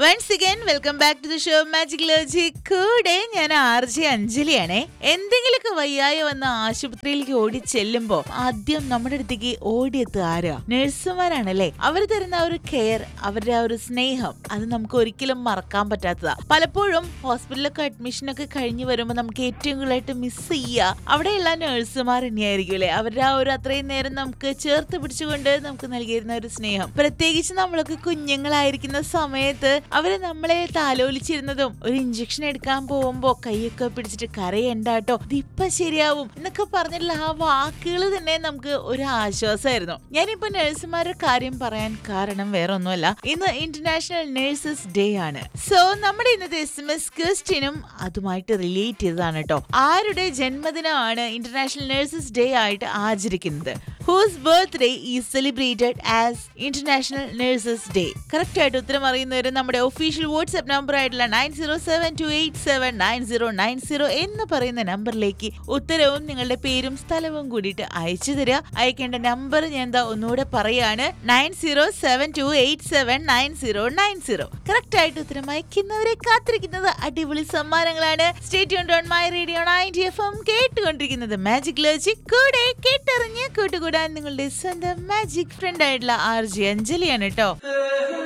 once again welcome back to the show magic logic കൂടെ ഞാൻ R J അഞ്ജലിയാണേ എന്തെങ്കിലുമൊക്കെ വയ്യായ വന്ന ആശുപത്രിയിലേക്ക് ഓടി ചെല്ലുമ്പോ ആദ്യം നമ്മുടെ അടുത്തേക്ക് ഓടിയെത്തുക ആരാ നഴ്സുമാരാണല്ലേ അവർ തരുന്ന ആ ഒരു കെയർ അവരുടെ ആ ഒരു സ്നേഹം അത് നമുക്ക് ഒരിക്കലും മറക്കാൻ പറ്റാത്തതാ പലപ്പോഴും ഹോസ്പിറ്റലിലൊക്കെ അഡ്മിഷൻ ഒക്കെ കഴിഞ്ഞ് വരുമ്പോൾ നമുക്ക് ഏറ്റവും കൂടുതലായിട്ട് മിസ് ചെയ്യുക അവിടെയുള്ള നഴ്സുമാർ തന്നെയായിരിക്കും അല്ലേ അവരുടെ ആ ഒരു അത്രയും നേരം നമുക്ക് ചേർത്ത് പിടിച്ചുകൊണ്ട് നമുക്ക് നൽകിയിരുന്ന ഒരു സ്നേഹം പ്രത്യേകിച്ച് നമ്മളൊക്കെ കുഞ്ഞുങ്ങളായിരിക്കുന്ന സമയത്ത് അവര് നമ്മളെ താലോലിച്ചിരുന്നതും ഒരു ഇഞ്ചക്ഷൻ എടുക്കാൻ പോകുമ്പോ കൈയൊക്കെ പിടിച്ചിട്ട് കരയണ്ടാട്ടോ ഇതിപ്പൊ ശരിയാവും എന്നൊക്കെ പറഞ്ഞിട്ടുള്ള ആ വാക്കുകൾ തന്നെ നമുക്ക് ഒരു ആശ്വാസമായിരുന്നു ഞാനിപ്പോ നഴ്സുമാരുടെ കാര്യം പറയാൻ കാരണം വേറെ ഒന്നുമല്ല ഇന്ന് ഇന്റർനാഷണൽ നഴ്സസ് ഡേ ആണ് സോ നമ്മുടെ ഇന്നത്തെ എസ് എം എസ് ക്വസ്റ്റ്യനും അതുമായിട്ട് റിലേറ്റ് ചെയ്തതാണ് കേട്ടോ ആരുടെ ജന്മദിനമാണ് ഇന്റർനാഷണൽ നഴ്സസ് ഡേ ആയിട്ട് ആചരിക്കുന്നത് whose birthday is celebrated as international nurses day correct ആയിട്ട് ഉത്തരം അറിയുന്നവർ നമ്മുടെ ഒഫീഷ്യൽ വാട്സ്ആപ്പ് നമ്പർ ആയിട്ടുള്ള nine zero seven two eight seven nine zero nine zero എന്ന് പറയുന്ന നമ്പറിലേക്ക് ഉത്തരവും നിങ്ങളുടെ പേരും സ്ഥലവും കൂടിയിട്ട് അയച്ചു തരിക അയക്കേണ്ട നമ്പർ ഞാൻ എന്താ ഒന്നുകൂടെ പറയാണ് nine zero seven two eight seven nine zero nine zero correct ആയിട്ട് ഉത്തരം അയക്കുന്നവരെ കാത്തിരിക്കുന്നത് അടിപൊളി സമ്മാനങ്ങളാണ് state on my radio ninety F M കേട്ടുകൊണ്ടിരിക്കുന്നത് മാജിക് ലോജിക് കൂടെ കേട്ടറിഞ്ഞ് കൂട്ടുകൂടാൻ നിങ്ങളുടെ സ്വന്തം മാജിക് ഫ്രണ്ട് ആയിട്ടുള്ള ആർ ജി അഞ്ജലിയാണ് കേട്ടോ